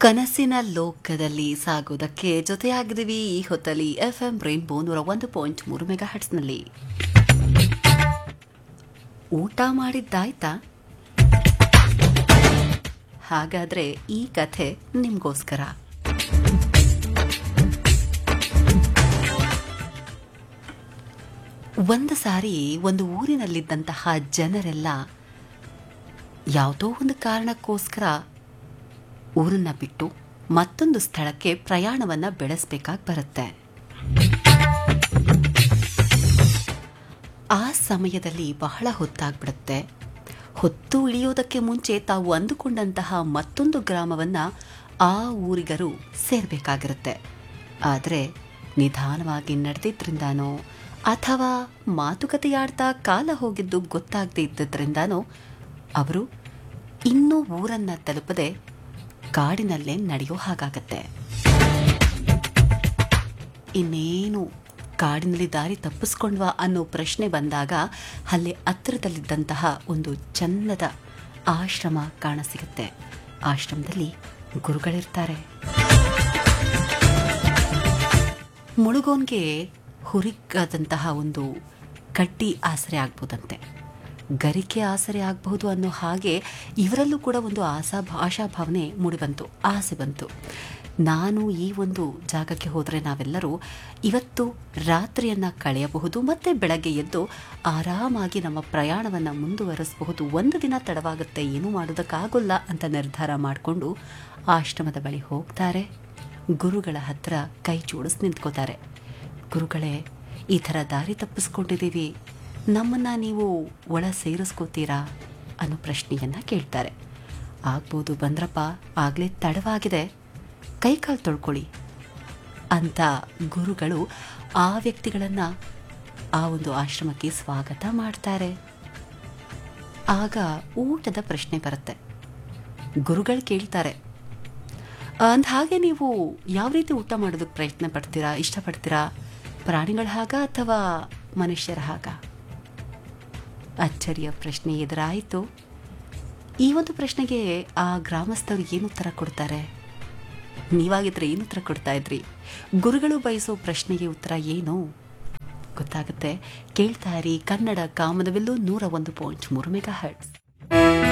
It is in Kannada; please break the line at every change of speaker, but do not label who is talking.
ಕನಸಿನ ಲೋಕದಲ್ಲಿ ಸಾಗೋದಕ್ಕೆ ಜೊತೆಯಾಗಿದ್ದೀವಿ ಈ ಹೊತ್ತಲ್ಲಿ ಎಫ್ ಎಂ ರೈನ್ಬೋ ನೂರ ಒಂದು ಪಾಯಿಂಟ್ ಮೂರು ಮೆಗಾ ಹಟ್ಸ್ನಲ್ಲಿ ಊಟ ಮಾಡಿದ್ದಾಯ್ತಾ ಹಾಗಾದ್ರೆ ಈ ಕಥೆ ನಿಮ್ಗೋಸ್ಕರ ಒಂದು ಸಾರಿ ಒಂದು ಊರಿನಲ್ಲಿದ್ದಂತಹ ಜನರೆಲ್ಲ ಯಾವುದೋ ಒಂದು ಕಾರಣಕ್ಕೋಸ್ಕರ ಊರನ್ನ ಬಿಟ್ಟು ಮತ್ತೊಂದು ಸ್ಥಳಕ್ಕೆ ಪ್ರಯಾಣವನ್ನ ಬೆಳೆಸಬೇಕಾಗಿ ಬರುತ್ತೆ ಆ ಸಮಯದಲ್ಲಿ ಬಹಳ ಹೊತ್ತಾಗ್ಬಿಡುತ್ತೆ ಹೊತ್ತು ಇಳಿಯೋದಕ್ಕೆ ಮುಂಚೆ ತಾವು ಅಂದುಕೊಂಡಂತಹ ಮತ್ತೊಂದು ಗ್ರಾಮವನ್ನ ಆ ಊರಿಗರು ಸೇರಬೇಕಾಗಿರುತ್ತೆ ಆದರೆ ನಿಧಾನವಾಗಿ ನಡೆದಿದ್ರಿಂದಾನೋ ಅಥವಾ ಮಾತುಕತೆಯಾಡ್ತಾ ಕಾಲ ಹೋಗಿದ್ದು ಗೊತ್ತಾಗದೇ ಇದ್ದದ್ರಿಂದಾನೋ ಅವರು ಇನ್ನೂ ಊರನ್ನ ತಲುಪದೆ ಕಾಡಿನಲ್ಲೇ ನಡೆಯೋ ಹಾಗಾಗತ್ತೆ ಇನ್ನೇನು ಕಾಡಿನಲ್ಲಿ ದಾರಿ ತಪ್ಪಿಸ್ಕೊಂಡ್ವಾ ಅನ್ನೋ ಪ್ರಶ್ನೆ ಬಂದಾಗ ಅಲ್ಲಿ ಹತ್ತಿರದಲ್ಲಿದ್ದಂತಹ ಒಂದು ಚನ್ನದ ಆಶ್ರಮ ಕಾಣಸಿಗುತ್ತೆ ಆಶ್ರಮದಲ್ಲಿ ಗುರುಗಳಿರ್ತಾರೆ ಮುಳುಗೋನ್ಗೆ ಹುರಿಗಾದಂತಹ ಒಂದು ಕಡ್ಡಿ ಆಸರೆ ಆಗ್ಬೋದಂತೆ ಗರಿಕೆ ಆಸರೆ ಆಗಬಹುದು ಅನ್ನೋ ಹಾಗೆ ಇವರಲ್ಲೂ ಕೂಡ ಒಂದು ಆಸಾ ಆಶಾಭಾವನೆ ಮೂಡಿಬಂತು ಆಸೆ ಬಂತು ನಾನು ಈ ಒಂದು ಜಾಗಕ್ಕೆ ಹೋದರೆ ನಾವೆಲ್ಲರೂ ಇವತ್ತು ರಾತ್ರಿಯನ್ನು ಕಳೆಯಬಹುದು ಮತ್ತೆ ಬೆಳಗ್ಗೆ ಎದ್ದು ಆರಾಮಾಗಿ ನಮ್ಮ ಪ್ರಯಾಣವನ್ನು ಮುಂದುವರಿಸಬಹುದು ಒಂದು ದಿನ ತಡವಾಗುತ್ತೆ ಏನೂ ಮಾಡೋದಕ್ಕಾಗೋಲ್ಲ ಅಂತ ನಿರ್ಧಾರ ಮಾಡಿಕೊಂಡು ಆಶ್ರಮದ ಬಳಿ ಹೋಗ್ತಾರೆ ಗುರುಗಳ ಹತ್ರ ಕೈ ಜೋಡಿಸಿ ನಿಂತ್ಕೋತಾರೆ ಗುರುಗಳೇ ಈ ಥರ ದಾರಿ ತಪ್ಪಿಸ್ಕೊಂಡಿದ್ದೀವಿ ನಮ್ಮನ್ನ ನೀವು ಒಳ ಸೇರಿಸ್ಕೋತೀರಾ ಅನ್ನೋ ಪ್ರಶ್ನೆಯನ್ನ ಕೇಳ್ತಾರೆ ಆಗ್ಬೋದು ಬಂದ್ರಪ್ಪ ಆಗಲೇ ತಡವಾಗಿದೆ ಕೈಕಾಲು ತೊಳ್ಕೊಳ್ಳಿ ಅಂತ ಗುರುಗಳು ಆ ವ್ಯಕ್ತಿಗಳನ್ನು ಆ ಒಂದು ಆಶ್ರಮಕ್ಕೆ ಸ್ವಾಗತ ಮಾಡ್ತಾರೆ ಆಗ ಊಟದ ಪ್ರಶ್ನೆ ಬರುತ್ತೆ ಗುರುಗಳು ಕೇಳ್ತಾರೆ ಅಂದ ಹಾಗೆ ನೀವು ಯಾವ ರೀತಿ ಊಟ ಮಾಡೋದಕ್ಕೆ ಪ್ರಯತ್ನ ಪಡ್ತೀರಾ ಇಷ್ಟಪಡ್ತೀರಾ ಪ್ರಾಣಿಗಳ ಹಾಗ ಅಥವಾ ಮನುಷ್ಯರ ಹಾಗ ಅಚ್ಚರಿಯ ಪ್ರಶ್ನೆ ಎದುರಾಯಿತು ಈ ಒಂದು ಪ್ರಶ್ನೆಗೆ ಆ ಗ್ರಾಮಸ್ಥರು ಏನು ಉತ್ತರ ಕೊಡ್ತಾರೆ ನೀವಾಗಿದ್ರೆ ಏನು ಉತ್ತರ ಕೊಡ್ತಾ ಇದ್ರಿ ಗುರುಗಳು ಬಯಸೋ ಪ್ರಶ್ನೆಗೆ ಉತ್ತರ ಏನು ಗೊತ್ತಾಗುತ್ತೆ ಕೇಳ್ತಾ ಇರಿ ಕನ್ನಡ ಕಾಮದವೆಲ್ಲೂ ನೂರ ಒಂದು ಪಾಯಿಂಟ್ ಮೂರು ಮೆಗಾ ಹರ್ಟ್ಸ್